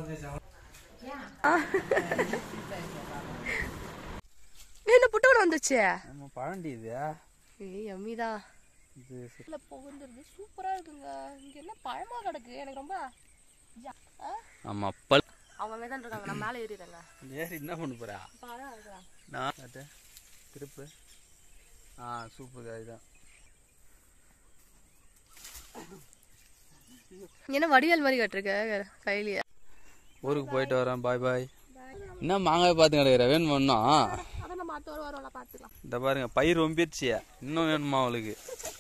என்ன புட்டவன வந்துச்சு நம்ம பழண்டி இது ஏய் அம்மிதா இது இல்ல போகுந்துருது சூப்பரா இருக்குங்க இங்க என்ன பழமா கிடக்கு எனக்கு ரொம்ப ஜா- ஆ? ஆமா பல் அவங்க அங்கே தான் இருக்காங்க நான் மேலே ஏறிடுறேங்க ஏறி என்ன பண்ண போறா பழம் இருக்கிறான் நான் காட்டு. திருப்பு ஆ சூப்பர் இதுதான் என்ன வடிவேல் மாதிரி கட்டிருக்க கையிலேயே ஊருக்கு போயிட்டு வரேன் பாய் பாய் என்ன மாங்காய் பார்த்து கிடைக்கிற வேணுமா இன்னும் அதை நம்ம அடுத்த ஒரு வாரம் பார்த்துக்கலாம் இந்த பாருங்க பயிர் ரொம்பிடுச்சு இன்னும் வேணுமா அவளுக்கு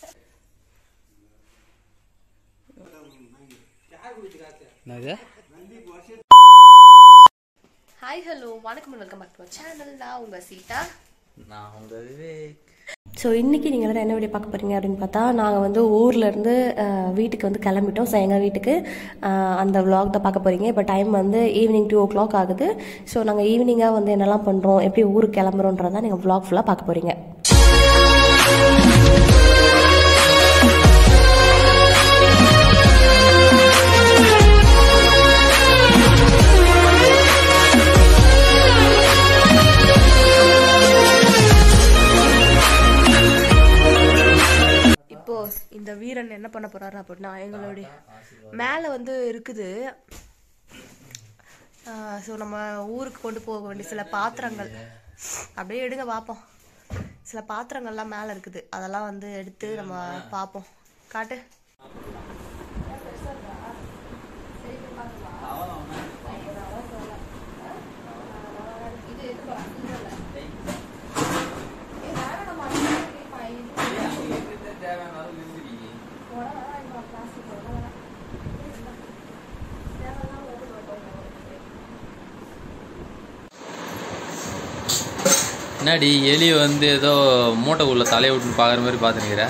என்னது ஹாய் ஹலோ வணக்கம் வெல்கம் பேக் டு சேனல் நான் உங்க சீதா நான் உங்க விவேக் ஸோ இன்றைக்கி நீங்கள் எல்லோரும் என்ன வீடியோ பார்க்க போகிறீங்க அப்படின்னு பார்த்தா நாங்கள் வந்து ஊர்லேருந்து வீட்டுக்கு வந்து கிளம்பிட்டோம் ஸோ எங்கள் வீட்டுக்கு அஹ், அந்த vlog தான் பார்க்க போகிறீங்க இப்போ டைம் வந்து ஈவினிங் டூ ஓ கிளாக் ஆகுது ஸோ நாங்கள் ஈவினிங்காக வந்து என்னெல்லாம் பண்ணுறோம் எப்படி ஊருக்கு கிளம்புறோன்றதை நீங்கள் vlog ஃபுல்லாக பார்க்க போகிறீங்க இப்போ இந்த வீரன் என்ன பண்ண போறாரு அப்படின்னா எங்களுடைய மேலே வந்து இருக்குது ஸோ நம்ம ஊருக்கு கொண்டு போக வேண்டிய சில பாத்திரங்கள் அப்படியே எடுங்க பார்ப்போம் சில பாத்திரங்கள்லாம் மேலே இருக்குது அதெல்லாம் வந்து எடுத்து நம்ம பார்ப்போம் காட்டு என்னடி எலி வந்து ஏதோ மூட்டைக்குள்ள தலையை விட்டு பார்க்குற மாதிரி பார்த்துனுக்கிற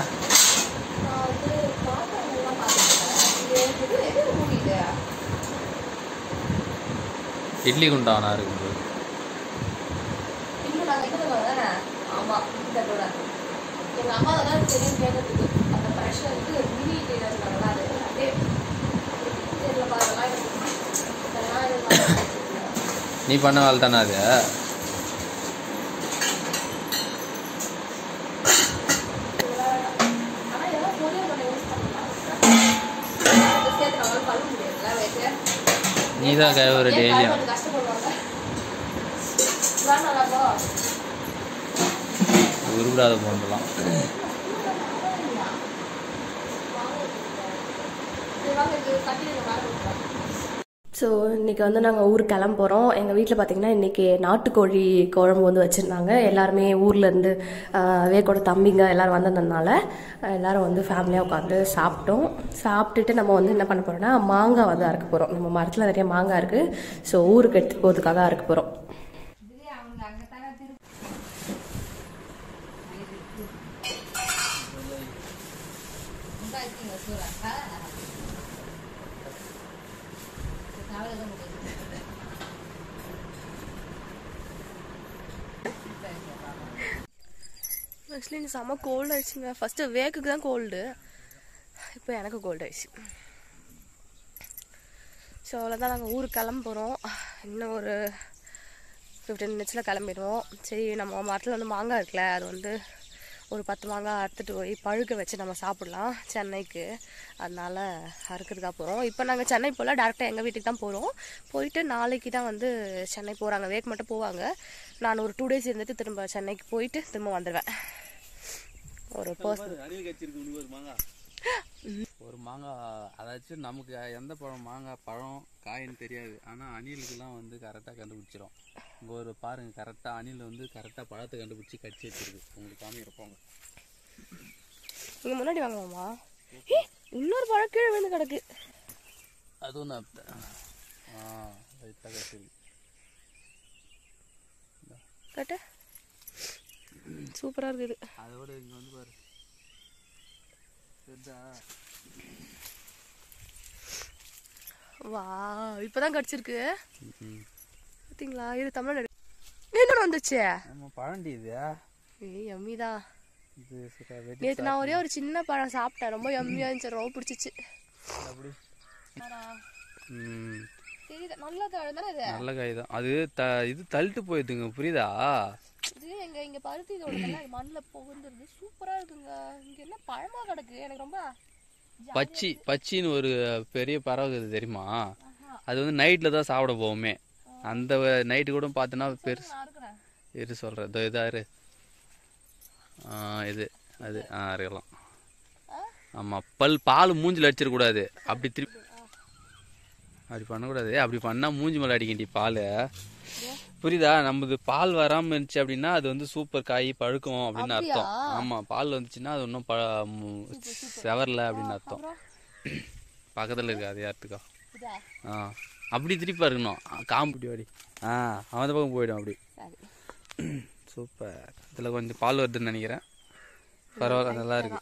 இட்லி குண்டானா இருக்கும்போது ஆமா இந்த கூட எங்க அம்மா தான் தெரியும் கேட்கறதுக்கு அந்த ப்ரெஷர் இது மினி டீலர்ஸ்னால அது அப்படியே இதில் பாருங்களா இதெல்லாம் இது நீ பண்ண வேலை தானே அது ஆனா இதெல்லாம் பொரியல் பண்ண யூஸ் பண்ணலாம் சேர்த்து நம்மளால பண்ண முடியாதுல்ல வச்சு நீ தான் கைவர டெய்லியும் கொஞ்சம் கஷ்டப்படுவாங்க வேணாம்ப்பா உருவிடாத போன்றலாம் வாங்க இது கட்டி மேலே விட்டுறேன் ஸோ இன்றைக்கி வந்து நாங்கள் ஊருக்கு கிளம்ப போகிறோம் எங்கள் வீட்டில் பார்த்தீங்கன்னா இன்றைக்கி நாட்டுக்கோழி குழம்பு வந்து வச்சுருந்தாங்க எல்லாருமே ஊர்லேருந்து வேக்கோட தம்பிங்க எல்லோரும் வந்ததுனால அஹ், எல்லாரும் வந்து ஃபேமிலியாக உட்காந்து சாப்பிட்டோம் சாப்பிட்டுட்டு நம்ம வந்து என்ன பண்ண போகிறோம்னா மாங்காய் வந்து அறுக்க போகிறோம் நம்ம மரத்தில் நிறைய மாங்காய் இருக்குது ஸோ ஊருக்கு எடுத்து போகிறதுக்காக அறுக்க போகிறோம் ஆக்சுவலி எனக்கு செம்ம கோல்டு ஆயிடுச்சுங்க ஃபஸ்ட்டு வேக்குக்கு தான் கோல்டு இப்போ எனக்கு கோல்டு ஆயிடுச்சு ஸோ அவ்வளோதான் நாங்கள் ஊருக்கு கிளம்ப போகிறோம் இன்னும் ஒரு ஃபிஃப்டீன் மினிட்ஸில் கிளம்பிடுவோம் சரி நம்ம மரத்தில் வந்து மாங்காய் இருக்குல்ல அது வந்து ஒரு பத்து மாங்காய் அறுத்துட்டு போய் பழுக்க வச்சு நம்ம சாப்பிட்லாம் சென்னைக்கு அதனால அறுக்கிறதுக்காக போகிறோம் இப்போ நாங்கள் சென்னை போல் டேரெக்டாக எங்கள் வீட்டுக்கு தான் போகிறோம் போயிட்டு நாளைக்கு தான் வந்து சென்னை போகிறாங்க வேக் மட்டும் போவாங்க நான் ஒரு டூ டேஸ் இருந்துட்டு திரும்ப சென்னைக்கு போயிட்டு திரும்ப வந்துடுவேன் ஒரு பர்சன் ஒரு மாங்காய் ஒரு மாங்காய் அதாச்சும் நமக்கு எந்த பழம் மாங்காய் பழம் காயின்னு தெரியாது ஆனால் அணிலுக்கெல்லாம் வந்து கரெக்டாக கண்டுபிடிச்சிரும் இங்கே ஒரு பாருங்க கரெக்டாக அணில் வந்து கரெக்டாக பழத்தை கண்டுபிடிச்சி கடிச்சு வச்சிருக்கு உங்களுக்கு காமிக்கிறப்போங்க இங்கே முன்னாடி வாங்கலாமா ஏ இன்னொரு பழம் கீழே விழுந்து கிடக்கு அதுவும் நான் ஆ லைட்டாக கடிச்சிருக்கு கட்ட சூப்பராக இருக்குது அதோட இங்கே வந்து பாரு தெரிதா வா இப்போதான் கடிச்சிருக்கு ம் பார்த்தீங்களா இது தமிழ்நாடு என்ன வந்துச்சு நம்ம பழண்டி இது ஏய் எம்மிதா இது சரி வெட்டி நேற்று நான் ஒரே ஒரு சின்ன பழம் சாப்பிட்டேன் ரொம்ப எம்மியாக இருந்துச்சு ரொம்ப பிடிச்சிச்சு அப்படி ம் தெரியுது நல்ல காய் தானே இது நல்ல காய் தான் அது த இது தள்ளிட்டு போயிடுதுங்க புரியுதா இது எங்க இங்க பருத்தி இதோட மண்ணுல புகுந்துருது சூப்பரா இருக்குங்க இங்க என்ன பழமா கிடக்கு எனக்கு ரொம்ப பச்சி பச்சின்னு ஒரு பெரிய பறவை இருக்குது தெரியுமா அது வந்து நைட்டில் தான் சாப்பிட போவோமே அந்த நைட்டு கூட பார்த்தோன்னா பெருசு நான் இருக்கிறேன் இரு சொல்கிறேன் இதோ இதாரு ஆ இது அது ஆ இருக்கலாம் ஆமாம் பல் பால் மூஞ்சில் அடிச்சிடக்கூடாது அப்படி திருப்பி அப்படி பண்ணக்கூடாது அப்படி பண்ணால் மூஞ்சி மேலே அடிக்கண்டி பால் புரியுதா நம்மது பால் வராமல் இருந்துச்சு அப்படின்னா அது வந்து சூப்பர் காய் பழுக்கும் அப்படின்னு அர்த்தம் ஆமாம் பால் வந்துச்சுன்னா அது இன்னும் ப மு- செவரல அப்படின்னு அர்த்தம் பக்கத்தில் இருக்கு அது யார்த்துக்கா இதா ஆ அப்படி திருப்பி இருக்கணும் காம்பு அப்படி ஆ அவன் பக்கம் போயிடும் அப்படி சரி சூப்பர் இதில் கொஞ்சம் பால் வருதுன்னு நினைக்கிறேன் பரவாயில்ல நல்லா இருக்கு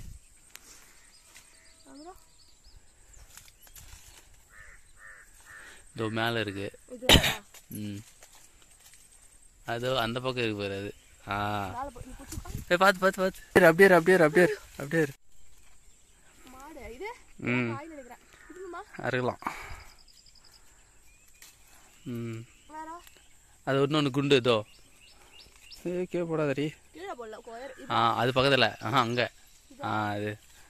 அப்புறம் இதோ மேலே இருக்கு இது ம் அதோ அந்த பக்கம் இருக்கு பாரு அது ஆ மேல போய் இது பிடிச்சிப்பா ஏய் பார்த்து பார்த்து பார்த்து இரு, அப்படியே இரு, அப்படியே இரு, அப்படியே இரு, அப்படியே இரு. மாடு இது ம் காய் நினைக்கிறேன் இதுமா அறுக்கலாம் ம் வேற அது இன்னொன்று குண்டு இதோ ஏ கீழே போடாதடி கீழே போடல கோயர் இது ஆ அது பக்கத்தில் ஆ அங்கே ஆ அது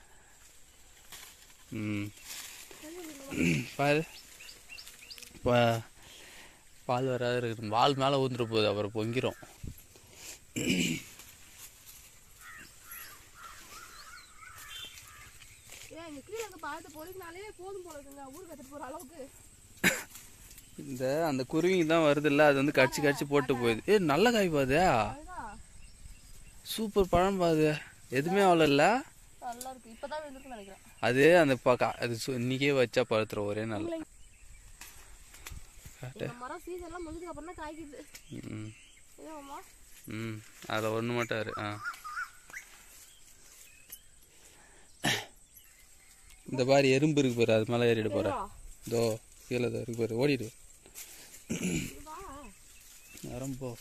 ம் பாரு பா பால் வராது இருக்கு பால் மேலே ஊந்துட்டு போகுது அப்புறம் பொங்கிரும் ஏன் இங்க கீழே இருக்க பழத்தை பொறிக்கினாலே போதும் போல இருக்குங்க ஊருக்கு எடுத்துட்டு போற அளவுக்கு இந்த அந்த குருவிங்க தான் வருது இல்ல அது வந்து கடிச்சு கடிச்சு போட்டு போகுது ஏ நல்ல காய் பாது அதுதான் சூப்பர் பழம் பாது எதுவுமே அவ்வளோ இல்லை நல்லா இருக்கு இப்பதான் விழுந்துருக்குன்னு நினைக்கிறேன் அது அந்த பக்கா அது சு- இன்னிக்கே வச்சா பழுத்துரும் ஒரே நாள் இந்த மரம் சீசன்லாம் முடிஞ்சதுக்கு அப்புறம் தான் காய்க்குது ம் ஏமா ம் அதில் ஒன்று மட்டும் இரு ஆ இந்த பாரு எறும்பு இருக்கு பாரு அது மேலே ஏறிடு போற இதோ கீழே இதோ இருக்கு பாரு ஓடிடு நேரம் போ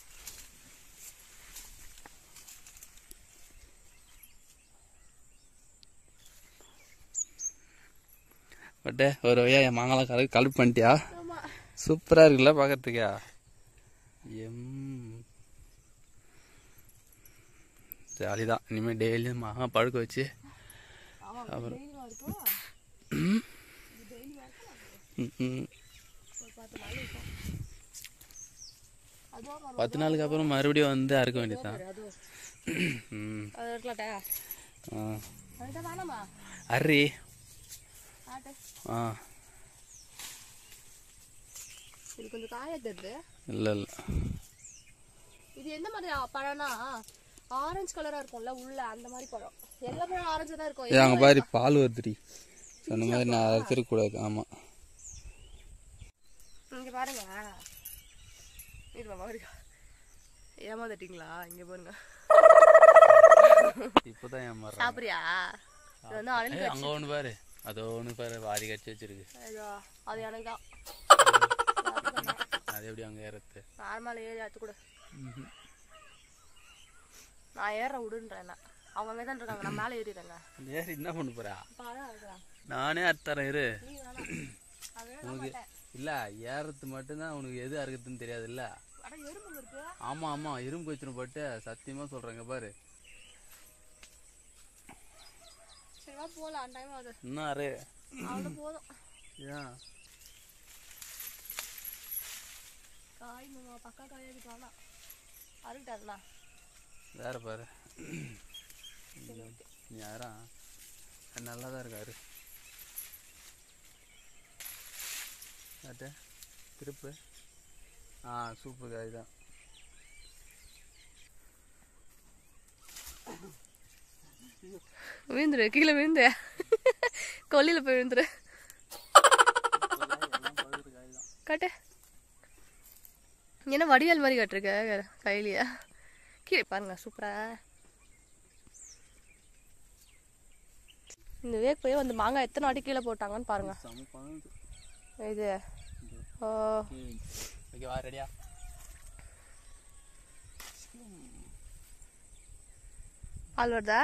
பட்டே ஒரு வழியா என் மாங்காலாம் கலு கலப்பு பண்ணிட்டியா ஆமா சூப்பரா இருக்குல்ல பார்க்கறதுக்கா எம் ஜாலி தான் இனிமேல் டெய்லியும் மாங்கா பழுக்க வச்சு ஆமா டெய்லியும் இருக்கும் ம், ம். ஒரு பத்து நாள் இருக்கும் அதுவும் மரம் பத்து நாளுக்கு அப்புறம் மறுபடியும் வந்து அறுக்க வேண்டியதுதான் அதுவும் ம் அது இருக்கலாட்டா ஆ அதுதான் வேணாமா அரி ஆட்டு ஆ இது கொஞ்சம் காய தெரியுது இல்லை இல்லை இது எந்த மாதிரி ஆ- பழம்னா ஆரஞ்சு கலரா இருக்கும்ல உள்ள அந்த மாதிரி பழம் எல்லா பழம் ஆரஞ்சு தான் இருக்கும் ஏ அங்கே பாரு பால் வருதுடி சொன்ன மாதிரி நான் அறுத்துருக்கூடாது ஆமாம் இங்க பாருங்க இது பாருங்க ஏமாந்துட்டீங்களா இங்க பாருங்க இப்போதான் ஏமாறுறேன் சாப்பிடுறியா இது வந்து அணில் அங்கே ஒன்று பாரு அதோ ஒன்று பாரு வாரி கடிச்சு வச்சிருக்கு இதோ அது எனக்கு தான் அது எப்படி அங்கே ஏறது நார்மல் ஏறி எடுத்து கொடு நான் ஏற விடுன்றேன் நான். அவங்க அங்கே தான் இருக்காங்க நான் மேலே ஏறிடுறேங்க ஏறி என்ன பண்ண போறா பழம் இருக்கிறான் நானே அறுத்தரேன் இரு நீ வேணாம் அது வேணாம் உனக்கு இல்லை ஏறது மட்டும்தான் உனக்கு எது அறுக்கிறதுன்னு தெரியாது இல்லை அட எறும்புங்க இருக்கு ஆமா ஆமா இரும்பு வச்சுன்னு போட்டு சத்தியமா சொல்றேங்க பாரு சரி வா போகலாம் டைம் ஆகுது இன்னும் அரு அவ்வளோ போதும் ஏன் காய் மாமா பக்கா காய் எடுத்து வேணாம் அறுக்கிட்டாருண்ணா வேற பாரு நீ யாரா நல்லா தான் இருக்காரு காட்டு திருப்பு ஆ சூப்பர் காய் தான் விழுந்துரு கீழே விழுந்து கொல்லியில போய் விழுந்துரு காட்டு என்ன வடிவேல் மாதிரி காட்டிருக்க கையிலையா கீழே பாருங்க சூப்பரா இந்த வேக் போய் வந்து மாங்காய் எத்தனை வாட்டி கீழே போட்டாங்கன்னு பாருங்க செம பழம் இது ஓ ஓகே வா ரெடியா பால் வருதா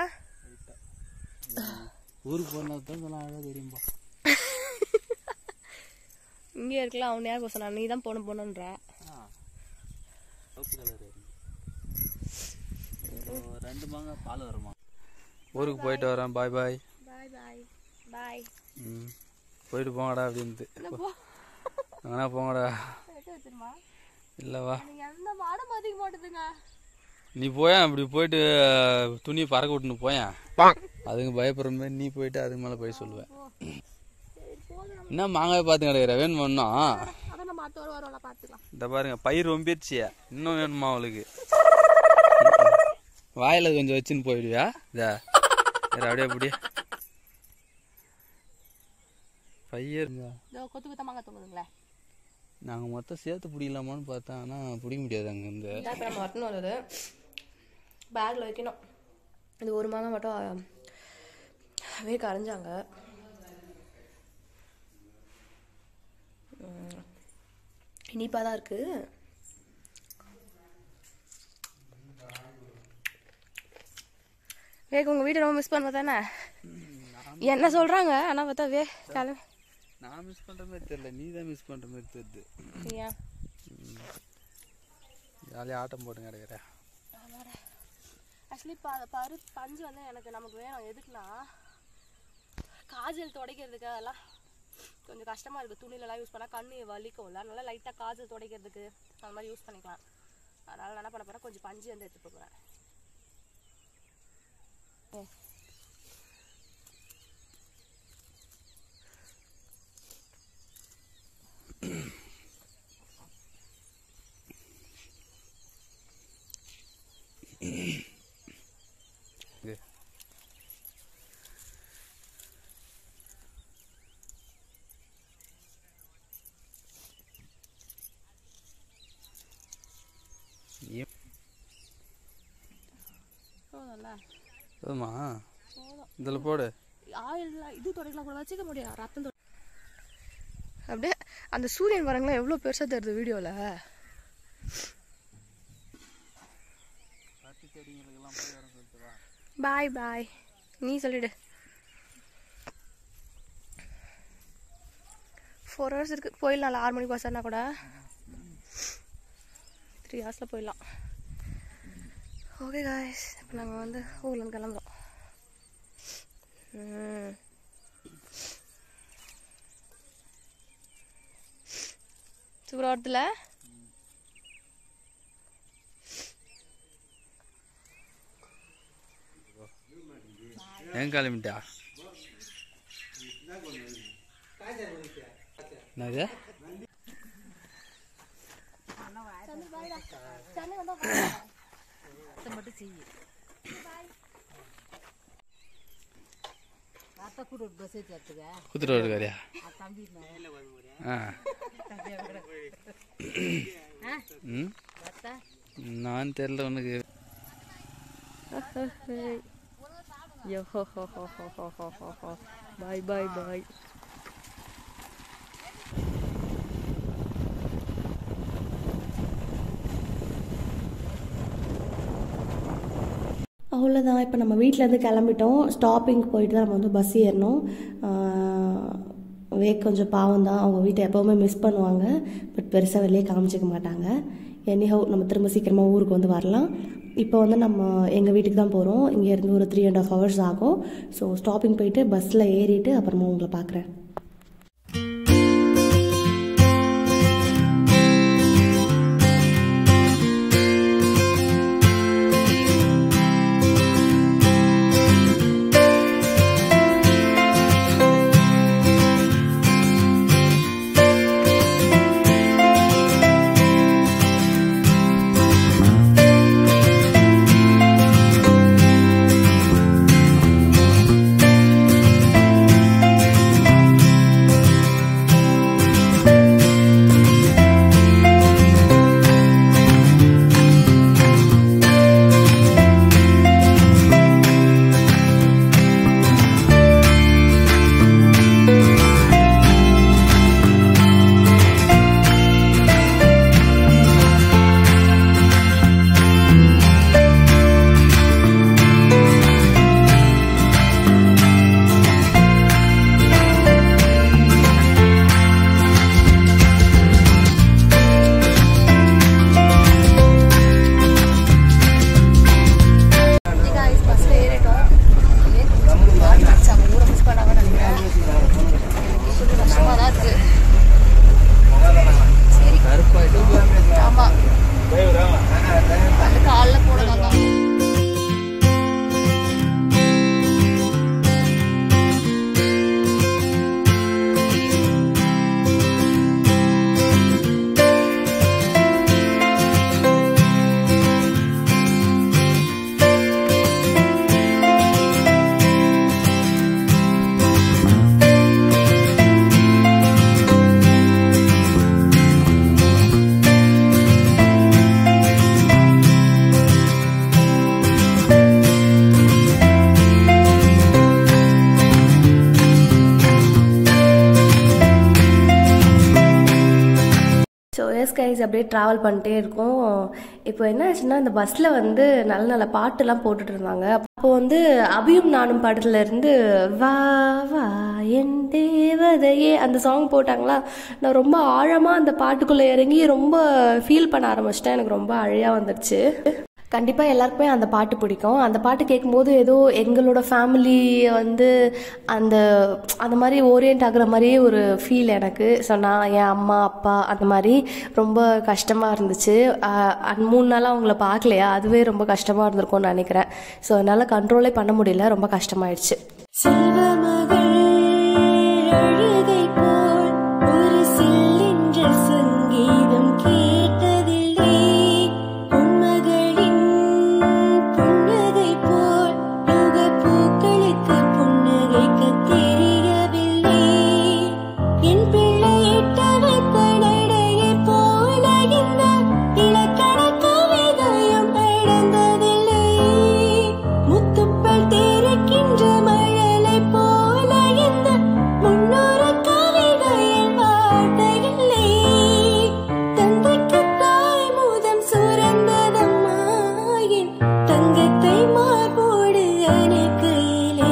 ஊருக்கு போனது தான் இதெல்லாம் அழகாக தெரியும்பா இங்கே இருக்கலாம் அவன் யாருக்கு சொன்னா நீ தான் போன போனன்ற சிவப்பு கலர் ரெண்டு மாங்காய் பால் வருமா ஊருக்கு போயிட்டு வரேன் பாய் பாய் பாய் பாய் பாய் ம் போயிட்டு போங்கடா அப்படின்ட்டு போ வேணா போங்கடா எடுத்து வச்சிருமா இல்லைவா நீங்க எந்த மாடம் மதிக்க மாட்டேதுங்க நீ போயேன் அப்படி போயிட்டு துணியை பறக்க விட்டுன்னு போயேன் அதுங்க பயப்படுற மாதிரி நீ போயிட்டு அதுக்கு மேலே போய் சொல்லுவேன் என்ன மாங்காய் பார்த்து கிடைக்கிற வேணுமா இன்னும் அதான் நம்ம அடுத்த ஒரு வாரம் பார்த்துக்கலாம் இந்த பாருங்க பயிர் ரொம்பிடுச்சு இன்னும் வேணுமா அவளுக்கு வாயில கொஞ்சம் வச்சுன்னு போயிடுவியா இதா சரி, அப்படியே அப்படியே பயிர் இதோ கொத்து கொத்த மாங்காய் தொங்குதுங்களே நாங்கள் மொத்தம் சேர்த்து பிடிக்கலாமான்னு பார்த்தேன் ஆனால் பிடிக்க முடியாது அங்கேருந்து இப்போ நம்ம வரணும் வருது பேக்கில் வைக்கணும் இது ஒரு மாங்காய் மட்டும் வேக அரைஞ்சாங்க இனிப்பாக தான் இருக்கு வேக உங்கள் வீட்டை ரொம்ப மிஸ் பண்ணுவ தானே என்ன சொல்கிறாங்க ஆனால் பார்த்தா வே கிளம்பி நான் மிஸ் பண்ணுற மாதிரி தெரியல நீ தான் மிஸ் பண்ணுற மாதிரி தெரியுது ஏன் ஜாலியாக ஆட்டம் போட்டு கிடைக்கிற ஆக்சுவலி ப பரு பஞ்சு வந்து எனக்கு நமக்கு வேணும் எதுக்குன்னா காஜல் துடைக்கிறதுக்கு அதெல்லாம் கொஞ்சம் கஷ்டமாக இருக்குது துணிலலாம் யூஸ் பண்ணால் கண்ணு வலிக்கும்ல அதனால லைட்டாக காஜல் துடைக்கிறதுக்கு அந்த மாதிரி யூஸ் பண்ணிக்கலாம் அதனால நான் என்ன பண்ண போகிறேன் கொஞ்சம் பஞ்சு வந்து எடுத்துட்டு போகிறேன் இது நீ போதும்ல போதுமா போதும் இதில் போடு ஆயில் இது துடைக்கலாம் கூட வச்சுக்க முடியும் ரத்தம் துடை அப்படியே அந்த சூரியன் வரங்களா எவ்வளோ பெருசாக தெரியுது வீடியோவில் பத்து செடிங்களுக்கெல்லாம் போய் வர சொல்லிட்டு வா பாய் பாய் நீ சொல்லிடு ஃபோர் ஹவர்ஸ் இருக்கு போயிடலாம்ல ஆறு மணிக்கு பஸ் கூட த்ரீ ஹவர்ஸில் போயிடலாம் ஓகே காய்ஸ் இப்போ நாங்கள் வந்து ஊர்லேருந்து கிளம்புறோம் ம். சூப்பராக வருதுல ஏன் கிளம்பிட்டா என்னது குத்துட்டு வருக்காரியா ஆ ம் நான் தெரியல உனக்கு Yo ho ho ho ho ho ho ho ho. Bye bye bye. அவ்வளோதான் இப்போ நம்ம வீட்டிலேருந்து கிளம்பிட்டோம் ஸ்டாப்பிங் போயிட்டு தான் நம்ம வந்து பஸ் ஏறணும் வேக் கொஞ்சம் பாவம் தான் அவங்க வீட்டை எப்போவுமே மிஸ் பண்ணுவாங்க பட் பெருசாக வெளியே காமிச்சிக்க மாட்டாங்க எனிஹவ் நம்ம திரும்ப சீக்கிரமாக ஊருக்கு வந்து வரலாம் இப்போ வந்து நம்ம எங்கள் வீட்டுக்கு தான் போகிறோம் இங்கேருந்து ஒரு த்ரீ அண்ட் ஆஃப் ஹவர்ஸ் ஆகும் ஸோ ஸ்டாப்பிங் போயிட்டு பஸ்ஸில் ஏறிட்டு அப்புறமா உங்களை பார்க்குறேன் எஸ் கைஸ் அப்படியே ட்ராவல் பண்ணிட்டே இருக்கோம் இப்போ என்ன ஆச்சுன்னா இந்த பஸ்ஸில் வந்து நல்ல நல்ல பாட்டுலாம் போட்டுட்டு இருந்தாங்க அப்போ வந்து அபியும் நானும் பாடத்துல இருந்து வா வா என் தேவதையே அந்த சாங் போட்டாங்களா நான் ரொம்ப ஆழமாக அந்த பாட்டுக்குள்ளே இறங்கி ரொம்ப ஃபீல் பண்ண ஆரம்பிச்சிட்டேன் எனக்கு ரொம்ப அழையாக வந்துடுச்சு கண்டிப்பாக எல்லாருக்குமே அந்த பாட்டு பிடிக்கும் அந்த பாட்டு கேட்கும்போது ஏதோ எங்களோட ஃபேமிலி வந்து அந்த அந்த மாதிரி ஓரியன்ட் ஆகுற மாதிரியே ஒரு ஃபீல் எனக்கு ஸோ நான் என் அம்மா அப்பா அந்த மாதிரி ரொம்ப கஷ்டமாக இருந்துச்சு ஆஹ் அந்த மூணு நாளாக அவங்கள பார்க்கலையா அதுவே ரொம்ப கஷ்டமாக இருந்திருக்கும்னு நினைக்கிறேன் ஸோ என்னால் கண்ட்ரோலே பண்ண முடியல ரொம்ப கஷ்டமாயிடுச்சு செல்வமகள் அழுகை போல் ஒரு சில்லென்ற சங்கீதம் கேட்டதில்லை பொன்மகளின் புன்னகை போல் யுகப்பூக்களுக்கு புன்னகைக்கத் தெரியவில்லை என் பிள்ளை இட்டவத்த நடையைப் போல இந்த இலக்கண கவிதையும் நடந்ததில்லை முத்துப்பல் தேருக்கின்ற மழலை போல இந்த முன்னூறு கவிதையில் வார்த்தையில்லை தந்தைக்கு தாய் மூதம் சுரந்ததம்மா என் தங்கத்தை மார்போடு அணைக்கையிலே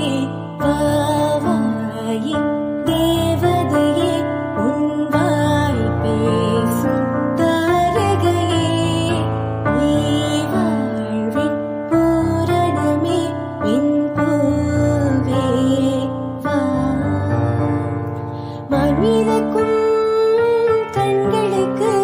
வாவாயே தேவதையே உன் வாய் பேசும் தாரகையே நீ வாழ்வின் பூரணமே என் பூவே வா மான்மீதக்கும் கண்களுக்கு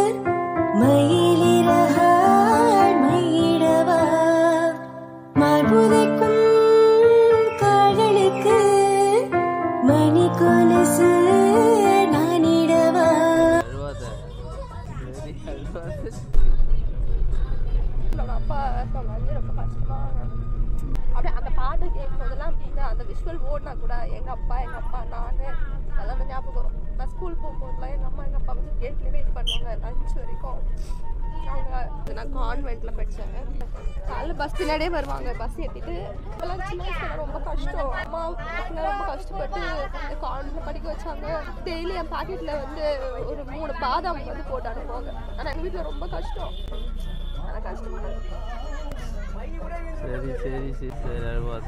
மயிலிறகால் மயிடவா மார்புதைக்கும் கால்களுக்கு மணி கொலுசு நானிடவா அழுவாத சரி அழுவாத என்னோட அப்பா இருப்பாங்க வந்து ரொம்ப கஷ்டமா அப்படியே அந்த பாட்டு கேட்கும் போதெல்லாம் அப்படின்னா அந்த விஷுவல் ஓடினா கூட எங்க அப்பா எங்க அப்பா நானு அதெல்லாம் வந்து ஞாபகம் வரும் நான் ஸ்கூல் போகும்போதுலாம் எங்க அம்மா எங்க அப்பா வந்து கேட்லேயே வெயிட் பண்ணுவாங்க லஞ்ச் வரைக்கும் அவங்க நான் கான்வென்ட்ல படிச்சேன் காலைல பஸ் பின்னாடியே வருவாங்க பஸ் ஏற்றிட்டு இப்போலாம் சின்ன வயசுல ரொம்ப கஷ்டம் அம்மா அப்பா ரொம்ப கஷ்டப்பட்டு கான்வென்ட்ல படிக்க வச்சாங்க டெய்லி என் பாக்கெட்ல வந்து ஒரு மூணு பாதாம் வந்து போட்டு அனுப்புவாங்க ஆனா எங்க வீட்டுல ரொம்ப கஷ்டம் ஆனா கஷ்டமா இருக்கு சரி சரி சரி சரி அழுவாத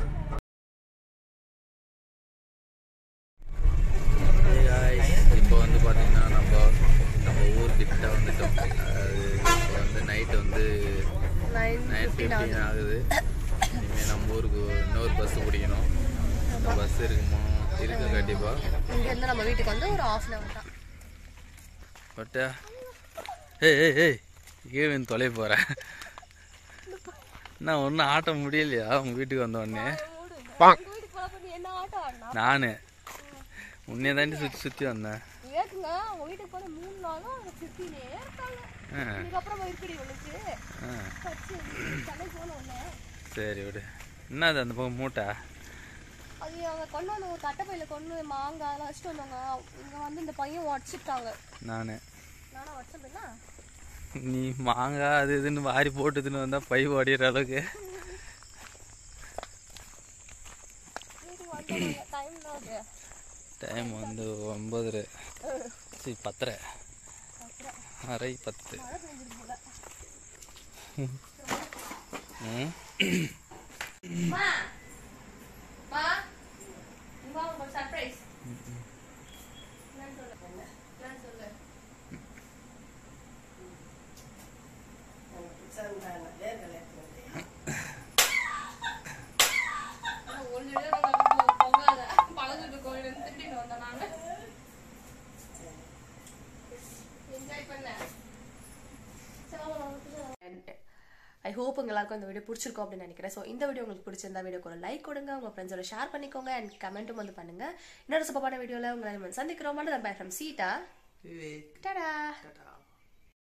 இப்போ வந்து பார்த்தீங்கன்னா நம்ம நம்ம ஊர்கிட்ட வந்துட்டோம் அதாவது இப்போ வந்து நைட்டு வந்து நைன் நைன் ஃபிஃப்டின் ஆகுது இனிமேல் நம்ம ஊருக்கு இன்னொரு பஸ் பிடிக்கணும் இந்த பஸ் இருக்குமோ இருக்கும் கண்டிப்பாக இங்கேருந்து நம்ம வீட்டுக்கு வந்து ஒரு ஆஃப் அன் அவர் தான் பட்டா ஏய் ஏய் ஏய் கீழே தொலை போகிறேன் நான் ஒன்றும் ஆட்ட முடியலையா உங்கள் வீட்டுக்கு வந்த உடனே வீட்டுக்கு போக நீ என்ன ஆட்டம் ஆடினா நான் உன்னைய தாண்டி சுற்றி சுற்றி வந்தேன் ஏக்குங்க அவங்க வீட்டுக்கு போன மூணு நாளும் அவங்க சுத்தினே இருக்காங்க ஆ இதுக்கப்புறம் இருக்குடி உனக்கு ஆ கட்சி சென்னை போன உடனே சரி விடு என்னது அந்த பக்கம் மூட்டை அது அவங்க கொண்டு வந்து ஒரு கட்டைப்பையில கொண்டு வந்து மாங்காய் எல்லாம் வச்சுட்டு வந்தாங்க இங்க வந்து இந்த பையன் உடச்சிட்டாங்க நான் நானா உடச்சேன்னா நீ மாங்காய் அது இதுன்னு வாரி போட்டுதுன்னு வந்தால் பை ஓடிடுற அளவுக்கு வீட்டுக்கு வந்து டைம் ஆகுது டைம் வந்து ஒம்பது சரி பத்தரை அரை பத்து மழை பெஞ்சிருக்கு போல ம் மா மா இங்க வா, உங்களுக்கு சர்ப்ரைஸ் என்னன்னு சொல்லு என்னன்னு சொல்லு ஆனா ஒரு நிமிடம் நம்ம பொங்காத பழகுட்டு கோயில் திட்டிட்டு வந்தேன் நானு என்ஜாய் பண்ணேன் ஐ ஹோப் உங்க எல்லாருக்கும் இந்த வீடியோ பிடிச்சிருக்கும் அப்படின்னு நினைக்கிறேன் ஸோ இந்த வீடியோ உங்களுக்கு பிடிச்சிருந்தா வீடியோக்கு ஒரு லைக் கொடுங்க உங்க ஃப்ரெண்ட்ஸோட ஷேர் பண்ணிக்கோங்க அண்ட் கமெண்ட்டும் வந்து பண்ணுங்க இன்னொரு சூப்பரான வீடியோவில் உங்களை நம்ம சந்திக்கிறோம் மட்டும் பை ஃப்ரம் சீட்டா டடா